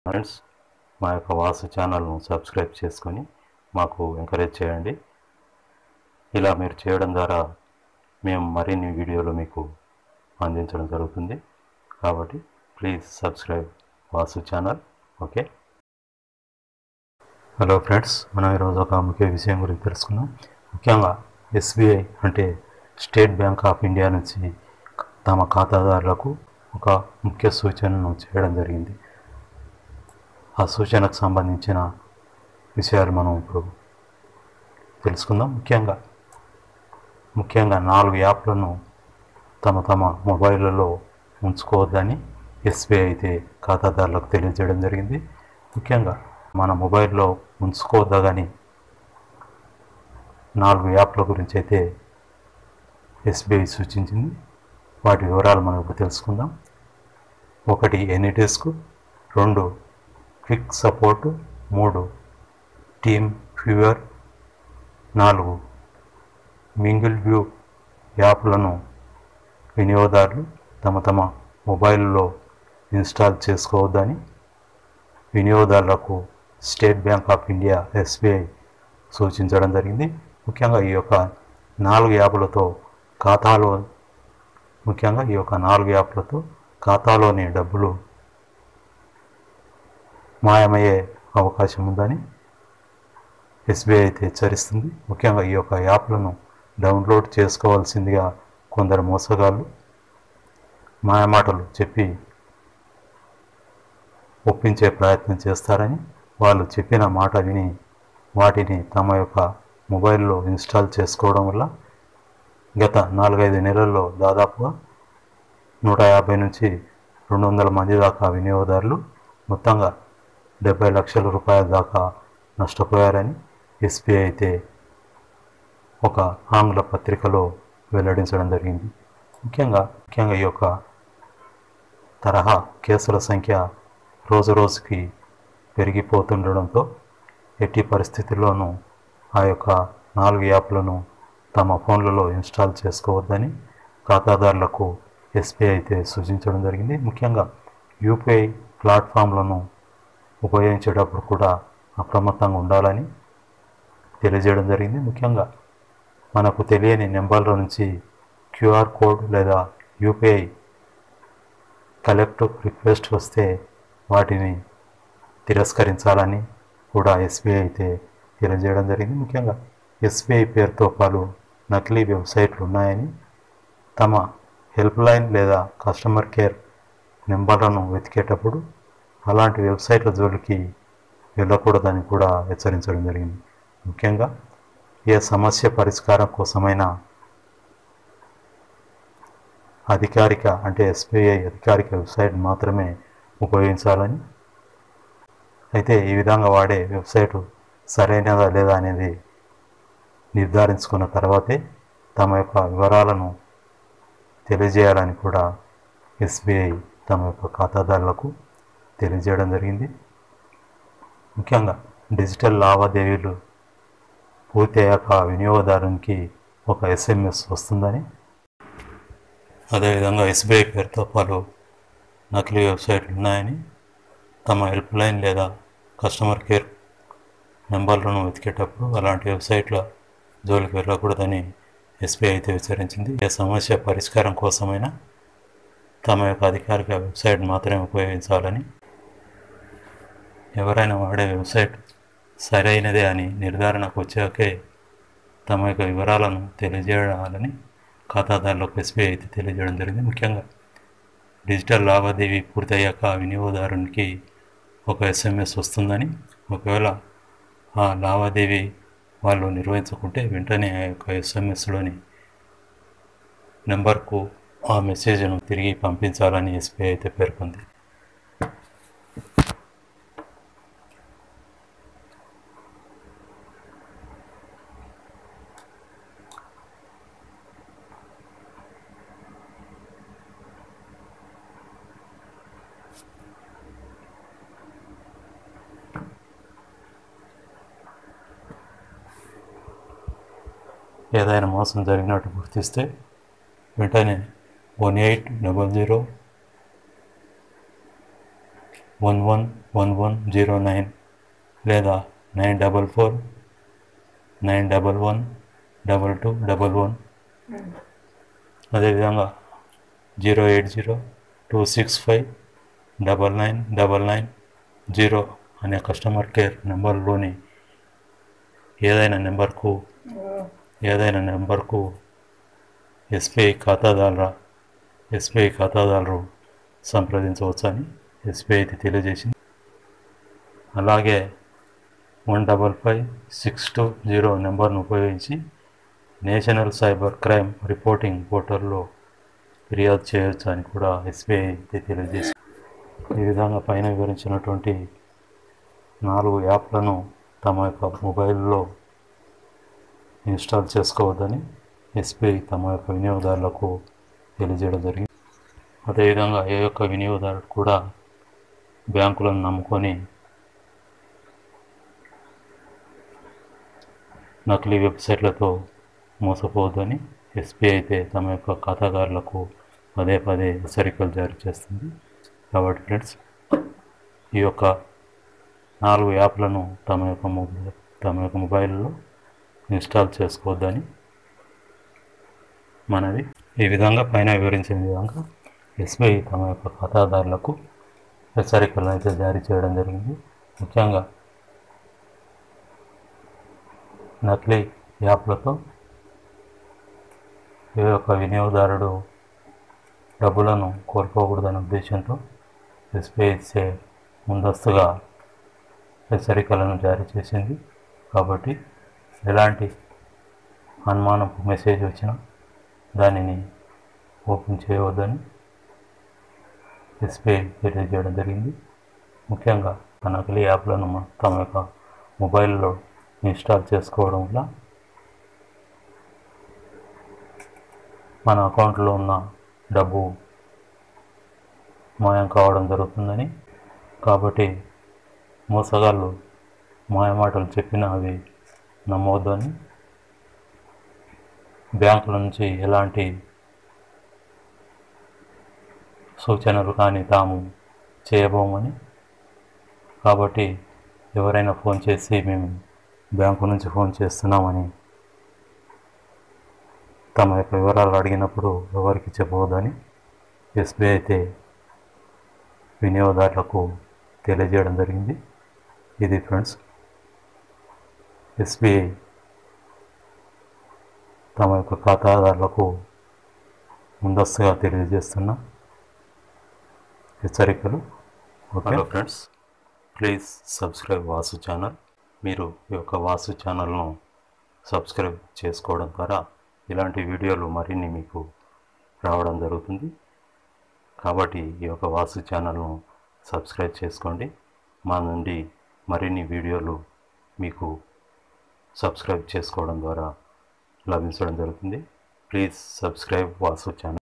friends మా యొక్క వాసు ఛానల్ను సబ్స్క్రైబ్ చేసుకొని మాకు ఎంకరేజ్ చేయండి ఇలా మీరు చేయడం ద్వారా మేము మరిన్ని వీడియోలు మీకు అందించడం జరుగుతుంది కాబట్టి please subscribe Vasu channel okay hello friends మనం ఈరోజు ఒక ముఖ్య విషయం గురించి తెలుసుకుందాం ముఖ్యంగా ఎస్బీఐ అంటే స్టేట్ బ్యాంక్ ఆఫ్ ఇండియా నుంచి తమ ఖాతాదారులకు ఒక ముఖ్య సూచనను చేయడం జరిగింది ఆ సూచనకు సంబంధించిన విషయాలు మనం ఇప్పుడు తెలుసుకుందాం ముఖ్యంగా ముఖ్యంగా నాలుగు యాప్లను తమ తమ మొబైళ్ళలో ఉంచుకోవద్దని ఎస్బీఐ అయితే ఖాతాదారులకు తెలియజేయడం జరిగింది ముఖ్యంగా మన మొబైల్లో ఉంచుకోవద్దని నాలుగు యాప్ల గురించి అయితే ఎస్బీఐ సూచించింది వాటి వివరాలు మనం ఇప్పుడు తెలుసుకుందాం ఒకటి ఎనీడెస్క్ రెండు క్విక్ సపోర్ట్ మూడు టీమ్ ఫ్యూవర్ నాలుగు మింగిల్ వ్యూ యాప్లను వినియోగదారులు తమ తమ మొబైల్లో ఇన్స్టాల్ చేసుకోవద్దని వినియోగదారులకు State Bank of India SBI సూచించడం జరిగింది ముఖ్యంగా ఈ యొక్క నాలుగు యాప్లతో ఖాతాలో ముఖ్యంగా ఈ యొక్క నాలుగు యాప్లతో ఖాతాలోని డబ్బులు మాయమయ్యే అవకాశం ఉందని ఎస్బీఐ అయితే హెచ్చరిస్తుంది ముఖ్యంగా ఈ యొక్క యాప్లను డౌన్లోడ్ చేసుకోవాల్సిందిగా కొందరు మోసగాళ్ళు మాయమాటలు చెప్పి ఒప్పించే ప్రయత్నం చేస్తారని వాళ్ళు చెప్పిన మాట విని వాటిని తమ యొక్క మొబైల్లో ఇన్స్టాల్ చేసుకోవడం వల్ల గత నాలుగైదు నెలల్లో దాదాపుగా నూట యాభై నుంచి రెండు వందల మంది దాకా వినియోగదారులు మొత్తంగా డెబ్బై లక్షల రూపాయల దాకా నష్టపోయారని ఎస్బీఐ అయితే ఒక ఆంగ్ల పత్రికలో వెల్లడించడం జరిగింది ముఖ్యంగా ముఖ్యంగా ఈ యొక్క తరహా కేసుల సంఖ్య రోజు రోజుకి పెరిగిపోతుండడంతో ఎట్టి పరిస్థితుల్లోనూ ఆ యొక్క నాలుగు యాప్లను తమ ఫోన్లలో ఇన్స్టాల్ చేసుకోవద్దని ఖాతాదారులకు ఎస్బీఐ అయితే సూచించడం జరిగింది ముఖ్యంగా యూపీఐ ప్లాట్ఫామ్లను ఉపయోగించేటప్పుడు కూడా అప్రమత్తంగా ఉండాలని తెలియజేయడం జరిగింది ముఖ్యంగా మనకు తెలియని నెంబర్ల నుంచి క్యూఆర్ కోడ్ లేదా యూపీఐ కలెక్ట్ రిక్వెస్ట్ వస్తే వాటిని తిరస్కరించాలని కూడా ఎస్బీఐ అయితే తెలియజేయడం జరిగింది ముఖ్యంగా ఎస్బీఐ పేరుతో పలు నకిలీ వెబ్సైట్లు ఉన్నాయని తమ హెల్ప్ లైన్ లేదా కస్టమర్ కేర్ నెంబర్లను వెతికేటప్పుడు అలాంటి వెబ్సైట్ల జోలికి వెళ్ళకూడదని కూడా హెచ్చరించడం జరిగింది ముఖ్యంగా ఏ సమస్య పరిష్కారం కోసమైనా అధికారిక అంటే ఎస్బీఐ అధికారిక వెబ్సైట్ మాత్రమే ఉపయోగించాలని అయితే ఈ విధంగా వాడే వెబ్సైటు సరైనదా లేదా అనేది నిర్ధారించుకున్న తర్వాతే తమ యొక్క వివరాలను తెలియజేయాలని కూడా ఎస్బీఐ తమ యొక్క ఖాతాదారులకు తెలియజేయడం జరిగింది ముఖ్యంగా డిజిటల్ లావాదేవీలు పూర్తి అయ్యాక వినియోగదారునికి ఒక ఎస్ఎంఎస్ వస్తుందని అదేవిధంగా ఎస్బీఐ పేరుతో పలు నకిలీ వెబ్సైట్లు ఉన్నాయని తమ హెల్ప్ లైన్ లేదా కస్టమర్ కేర్ నెంబర్లను వెతికేటప్పుడు అలాంటి వెబ్సైట్ల జోలికి వెళ్ళకూడదని ఎస్బీఐ అయితే హెచ్చరించింది ఏ సమస్య పరిష్కారం కోసమైనా తమ యొక్క అధికారిక వెబ్సైట్ మాత్రమే ఉపయోగించాలని ఎవరైనా వాడే వెబ్సైట్ సరైనదే అని నిర్ధారణకు వచ్చాకే తమ యొక్క వివరాలను తెలియజేయాలని ఖాతాదారులకు ఎస్బీఐ అయితే తెలియజేయడం జరిగింది ముఖ్యంగా డిజిటల్ లావాదేవీ పూర్తయ్యాక వినియోగదారునికి ఒక ఎస్ఎంఎస్ వస్తుందని ఒకవేళ ఆ లావాదేవీ వాళ్ళు నిర్వహించుకుంటే వెంటనే ఆ యొక్క ఎస్ఎంఎస్లోని నెంబర్కు ఆ మెసేజ్ను తిరిగి పంపించాలని ఎస్బీఐ అయితే పేర్కొంది ఏదైనా మోసం జరిగినట్టు గుర్తిస్తే వెంటనే one eight double zero one one one one zero nine లేదా nine double four nine double one double two double one అదేవిధంగా zero eight zero two six five double nine double nine zero అనే customer care నెంబర్లోని ఏదైనా నెంబర్కు ఏదైనా నెంబర్కు SBI ఖాతాదారుల SBI ఖాతాదారులు సంప్రదించవచ్చని ఎస్బీఐ తెలియజేసింది అలాగే one double five six two zero నెంబర్ను ఉపయోగించి నేషనల్ సైబర్ క్రైమ్ రిపోర్టింగ్ పోర్టల్లో ఫిర్యాదు చేయొచ్చు అని కూడా ఎస్బీఐ తెలియజేసింది ఈ విధంగా పైన వివరించినటువంటి నాలుగు యాప్లను తమ యొక్క మొబైల్లో ఇన్స్టాల్ చేసుకోవద్దని ఎస్బీఐ తమ యొక్క వినియోగదారులకు తెలియజేయడం జరిగింది అదేవిధంగా ఏ యొక్క వినియోగదారుడు కూడా బ్యాంకులను నమ్ముకొని నకిలీ వెబ్సైట్లతో మోసపోవద్దని ఎస్బీఐ అయితే తమ యొక్క ఖాతాదారులకు పదే పదే హెచ్చరికలు జారీ చేస్తుంది కాబట్టి ఫ్రెండ్స్ ఈ యొక్క నాలుగు యాప్లను తమ యొక్క మొబైల్ తమ యొక్క మొబైల్లో ఇన్స్టాల్ చేసుకోవద్దని మనవి ఈ విధంగా పైన వివరించిన విధంగా ఎస్బీఐ తమ యొక్క ఖాతాదారులకు హెచ్చరికలను అయితే జారీ చేయడం జరిగింది ముఖ్యంగా నకిలీ యాప్లతో ఏ ఒక్క వినియోగదారుడు డబ్బులను కోల్పోకూడదనే ఉద్దేశంతో ఎస్బీఐ ముందస్తుగా హెచ్చరికలను జారీ చేసింది కాబట్టి ఎలాంటి అనుమానపు మెసేజ్ వచ్చినా దానిని ఓపెన్ చేయవద్దని ఎస్బీఐ తెలియజేయడం జరిగింది ముఖ్యంగా ఆ నకిలీ యాప్లను మ- తమ యొక్క మొబైల్లో ఇన్స్టాల్ చేసుకోవడం వల్ల మన అకౌంట్లో ఉన్న డబ్బు మాయం కావడం జరుగుతుందని కాబట్టి మోసగాళ్ళు మాయమాటలు చెప్పిన అవి నమ్మవద్దని బ్యాంకుల నుంచి ఎలాంటి సూచనలు కానీ తాము చేయబోమని కాబట్టి ఎవరైనా ఫోన్ చేసి మేము బ్యాంకు నుంచి ఫోన్ చేస్తున్నామని తమ యొక్క వివరాలు అడిగినప్పుడు ఎవరికి చెప్పవద్దని ఎస్బీఐ అయితే వినియోగదారులకు తెలియజేయడం జరిగింది ఇది ఫ్రెండ్స్ ఎస్బీఐ తమ యొక్క ఖాతాదారులకు ముందస్తుగా తెలియజేస్తున్న హెచ్చరికలు okay hello friends please subscribe Vasu channel మీరు ఈ యొక్క వాసు ఛానల్ను సబ్స్క్రైబ్ చేసుకోవడం ద్వారా ఇలాంటి వీడియోలు మరిన్ని మీకు రావడం జరుగుతుంది కాబట్టి ఈ యొక్క వాసు ఛానల్ను సబ్స్క్రైబ్ చేసుకోండి మా నుండి మరిన్ని వీడియోలు మీకు సబ్స్క్రైబ్ చేసుకోవడం ద్వారా లభించడం జరుగుతుంది ప్లీజ్ సబ్స్క్రైబ్ వాసు ఛానల్